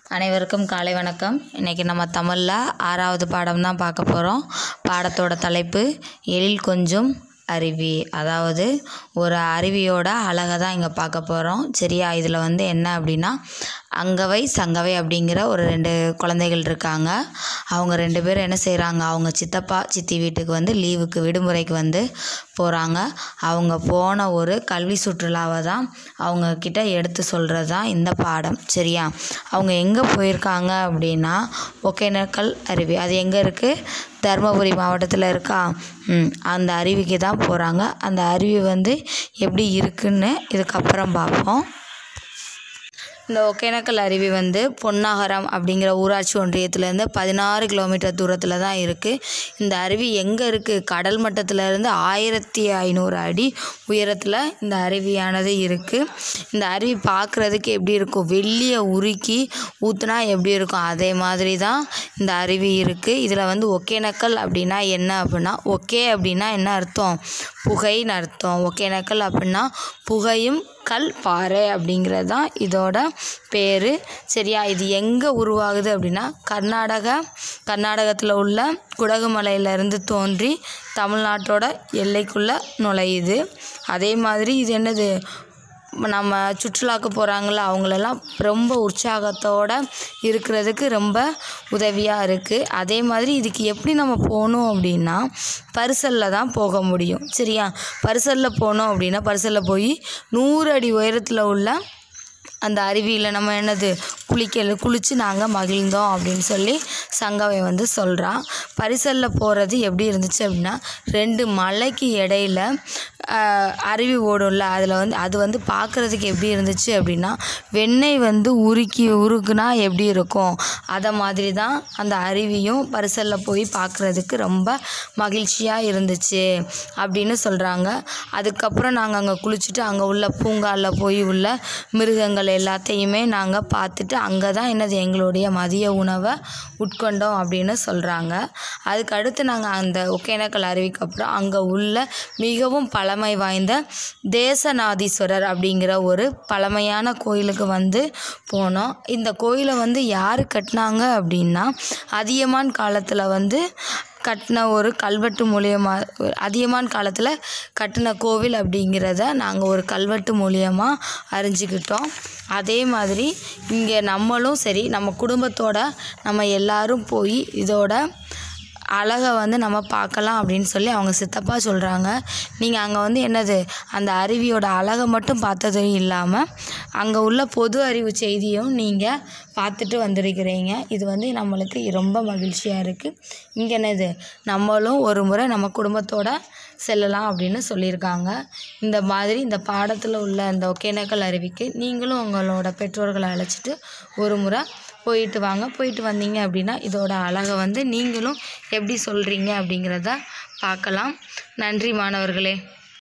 அனைவருக்கும் காலை வணக்கம் இன்றைக்கி நம்ம தமிழில் ஆறாவது பாடம் தான் பார்க்க போகிறோம் பாடத்தோட தலைப்பு எழில் கொஞ்சம் அருவி அதாவது ஒரு அருவியோட அழகை தான் இங்கே பார்க்க போகிறோம் சரியா இதில் வந்து என்ன அப்படின்னா அங்கவை சங்கவை அப்படிங்கிற ஒரு ரெண்டு குழந்தைகள் இருக்காங்க அவங்க ரெண்டு பேரும் என்ன செய்கிறாங்க அவங்க சித்தப்பா சித்தி வீட்டுக்கு வந்து லீவுக்கு விடுமுறைக்கு வந்து போகிறாங்க அவங்க போன ஒரு கல்வி சுற்றுலாவை தான் அவங்க கிட்ட எடுத்து சொல்கிறது தான் இந்த பாடம் சரியா அவங்க எங்கே போயிருக்காங்க அப்படின்னா ஒகேனக்கல் அருவி அது எங்கே இருக்குது தருமபுரி மாவட்டத்தில் இருக்கா ம் அந்த அருவிக்கு தான் போகிறாங்க அந்த அருவி வந்து எப்படி இருக்குன்னு இதுக்கப்புறம் பார்ப்போம் இந்த ஒகேனக்கல் அருவி வந்து பொன்னாகரம் அப்படிங்கிற ஊராட்சி ஒன்றியத்துலேருந்து பதினாறு கிலோமீட்டர் தூரத்தில் தான் இருக்குது இந்த அருவி எங்கே இருக்குது கடல் மட்டத்திலேருந்து ஆயிரத்தி ஐநூறு அடி உயரத்தில் இந்த அருவியானது இருக்குது இந்த அருவி பார்க்குறதுக்கு எப்படி இருக்கும் வெள்ளியை உருக்கி ஊற்றுனா எப்படி இருக்கும் அதே மாதிரி தான் இந்த அருவி இருக்குது இதில் வந்து ஒகேனக்கல் அப்படின்னா என்ன அப்படின்னா ஒகே அப்படின்னா என்ன அர்த்தம் புகைன்னு அர்த்தம் ஒகேனக்கல் அப்படின்னா புகையும் கல் பாறை அப்படிங்கிறது தான் இதோட பேர் சரியா இது எங்கே உருவாகுது அப்படின்னா கர்நாடகா கர்நாடகத்தில் உள்ள குடகு மலையிலேருந்து தோன்றி தமிழ்நாட்டோட எல்லைக்குள்ளே நுழையுது அதே மாதிரி இது என்னது நம்ம சுற்றுலாக்கு போகிறாங்கள அவங்களெல்லாம் ரொம்ப உற்சாகத்தோடு இருக்கிறதுக்கு ரொம்ப உதவியாக இருக்குது அதே மாதிரி இதுக்கு எப்படி நம்ம போகணும் அப்படின்னா பரிசலில் தான் போக முடியும் சரியா பரிசலில் போனோம் அப்படின்னா பரிசலில் போய் நூறு அடி உயரத்தில் உள்ள அந்த அருவியில் நம்ம என்னது குளிக்க குளித்து நாங்கள் மகிழ்ந்தோம் அப்படின்னு சொல்லி சங்கவை வந்து சொல்கிறான் பரிசலில் போகிறது எப்படி இருந்துச்சு அப்படின்னா ரெண்டு மலைக்கு இடையில ஆஹ், அருவி ஓடும்ல அதில் வந்து அது வந்து பார்க்குறதுக்கு எப்படி இருந்துச்சு அப்படின்னா வெண்ணெய் வந்து உருக்கி உருக்குனா எப்படி இருக்கும் அதை மாதிரி தான் அந்த அருவியும் பரிசலில் போய் பார்க்குறதுக்கு ரொம்ப மகிழ்ச்சியாக இருந்துச்சு அப்படின்னு சொல்கிறாங்க அதுக்கப்புறம் நாங்கள் அங்கே குளிச்சுட்டு அங்கே உள்ள பூங்காவில் போய் உள்ள மிருகங்கள் எல்லாத்தையுமே நாங்கள் பார்த்துட்டு அங்கே தான் என்னது எங்களுடைய மதிய உணவை உட்கொண்டோம் அப்படின்னு சொல்கிறாங்க அதுக்கு அடுத்து நாங்கள் அந்த ஒகேனக்கல் அருவிக்கு அப்புறம் அங்கே உள்ள மிகவும் பழமை வாய்ந்த தேசநாதீஸ்வரர் அப்படிங்கிற ஒரு பழமையான கோயிலுக்கு வந்து போனோம் இந்த கோயிலை வந்து யார் கட்டினாங்க அப்படின்னா அதியமான் காலத்தில் வந்து கட்டின ஒரு கல்வெட்டு மூலியமா அதியமான் காலத்தில் கட்டின கோவில் அப்படிங்கிறத நாங்கள் ஒரு கல்வெட்டு மூலியமாக அறிஞ்சிக்கிட்டோம் அதே மாதிரி இங்கே நம்மளும் சரி நம்ம குடும்பத்தோட நம்ம எல்லாரும் போய் இதோட அழகை வந்து நம்ம பார்க்கலாம் அப்படின்னு சொல்லி அவங்க சித்தப்பா சொல்கிறாங்க நீங்கள் அங்கே வந்து என்னது அந்த அருவியோட அழகை மட்டும் பார்த்ததும் இல்லாமல் அங்கே உள்ள பொது அறிவு செய்தியும் நீங்கள் பார்த்துட்டு வந்திருக்கிறீங்க இது வந்து நம்மளுக்கு ரொம்ப மகிழ்ச்சியாக இருக்குது இங்கே என்னது நம்மளும் ஒரு முறை நம்ம குடும்பத்தோட செல்லலாம் அப்படின்னு சொல்லியிருக்காங்க இந்த மாதிரி இந்த பாடத்தில் உள்ள இந்த ஒகேனக்கல் அருவிக்கு நீங்களும் உங்களோட பெற்றோர்களை அழைச்சிட்டு ஒரு முறை போயிட்டு வாங்க போயிட்டு வந்தீங்க அப்படின்னா இதோட அழகை வந்து நீங்களும் எப்படி சொல்கிறீங்க அப்படிங்கிறத பார்க்கலாம் நன்றி மாணவர்களே